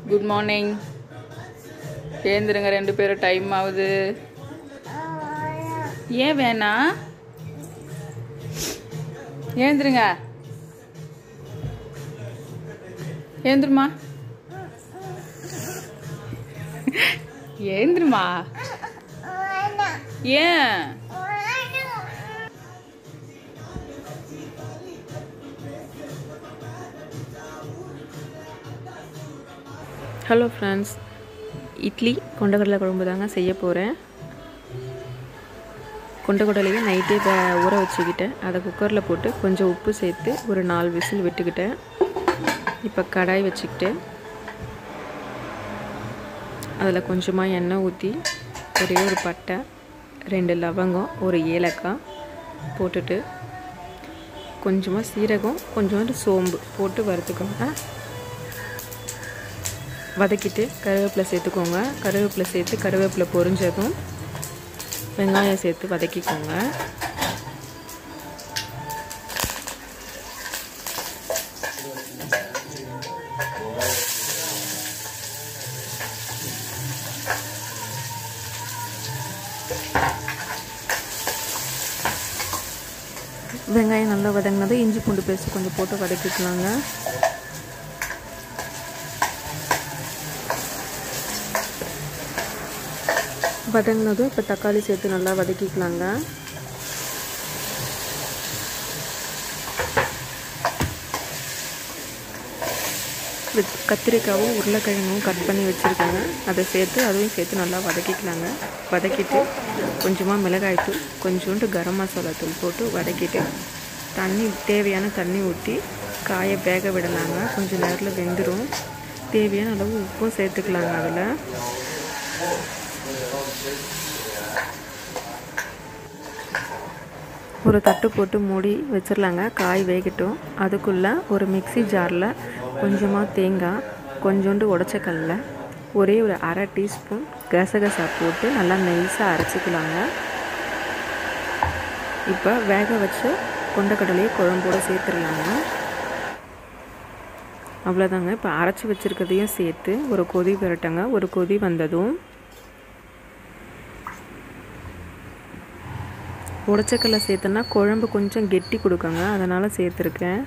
good morning எழுந்துருங்க ரெண்டு பேரும் டைம் ஆகுது ஏன் வேணா எழுந்துருங்க எழுந்துருமா எழுந்துருமா ஏன் ஹலோ ஃப்ரெண்ட்ஸ் இட்லி கொண்டக்கடலை குழம்பு தாங்க செய்ய போகிறேன் கொண்டக்கடலையை நைட்டே வே ஊற வச்சுக்கிட்டேன் அதை குக்கரில் போட்டு கொஞ்சம் உப்பு சேர்த்து ஒரு நாலு விசில் விட்டுக்கிட்டேன் இப்போ கடாய் வச்சுக்கிட்டு அதில் கொஞ்சமாக எண்ணெய் ஊற்றி ஒரே ஒரு பட்டை ரெண்டு லவங்கம் ஒரு ஏலக்காய் போட்டுட்டு கொஞ்சமாக சீரகம் கொஞ்சோண்டு சோம்பு போட்டு வறுத்துக்கோங்க வதக்கிட்டு கருவேப்பிலை சேர்த்துக்கோங்க கருவேப்பிலை சேர்த்து கருவேப்பிலை பொரிஞ்சதும் வெங்காயம் சேர்த்து வதக்கிக்கோங்க வெங்காயம் நல்லா வதங்கினது இஞ்சி பூண்டு பேஸ்ட் கொஞ்சம் போட்டு வதக்கிக்கலாங்க வதங்கினதும் இப்போ தக்காளி சேர்த்து நல்லா வதக்கிக்கலாங்க கத்திரிக்காவும் உருளைக்கிழங்கும் கட் பண்ணி வச்சுருக்கேங்க அதை சேர்த்து அதுவும் சேர்த்து நல்லா வதக்கிக்கலாங்க வதக்கிட்டு கொஞ்சமாக மிளகாய்த்தூள் கொஞ்சோண்டு கரம் மசாலா தூள் போட்டு வதக்கிட்டு தண்ணி தேவையான தண்ணி ஊற்றி காயை வேக விடலாங்க கொஞ்சம் நேரத்தில் வெந்துடும் தேவையான அளவு உப்பும் சேர்த்துக்கலாங்க அதில் ஒரு தட்டு போட்டு மூடி வச்சிடலாங்க காய் வேகட்டும் அதுக்குள்ளே ஒரு மிக்சி ஜாரில் கொஞ்சமாக தேங்காய் கொஞ்சோண்டு உடச்சக்கல்ல ஒரே ஒரு அரை டீஸ்பூன் கசகசா போட்டு நல்லா நைஸாக அரைச்சிக்கலாங்க இப்போ வேக வச்ச கொண்டக்கடலையை குழம்போடு சேர்த்துடலாங்க அவ்வளோதாங்க இப்போ அரைச்சி வச்சுருக்கிறதையும் சேர்த்து ஒரு கொதி விரட்டுங்க ஒரு கொதி வந்ததும் உடச்சக்கல்ல சேர்த்தோன்னா குழம்பு கொஞ்சம் கெட்டி கொடுக்குங்க அதனால் சேர்த்துருக்கேன்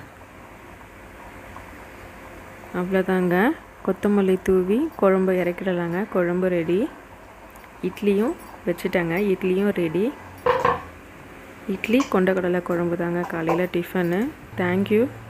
அவ்வளோதாங்க கொத்தமல்லி தூவி குழம்பு இறக்கிடலாங்க குழம்பு ரெடி இட்லியும் வச்சுட்டாங்க இட்லியும் ரெடி இட்லி கொண்டக்கடலை குழம்பு தாங்க காலையில் டிஃபனு தேங்க்யூ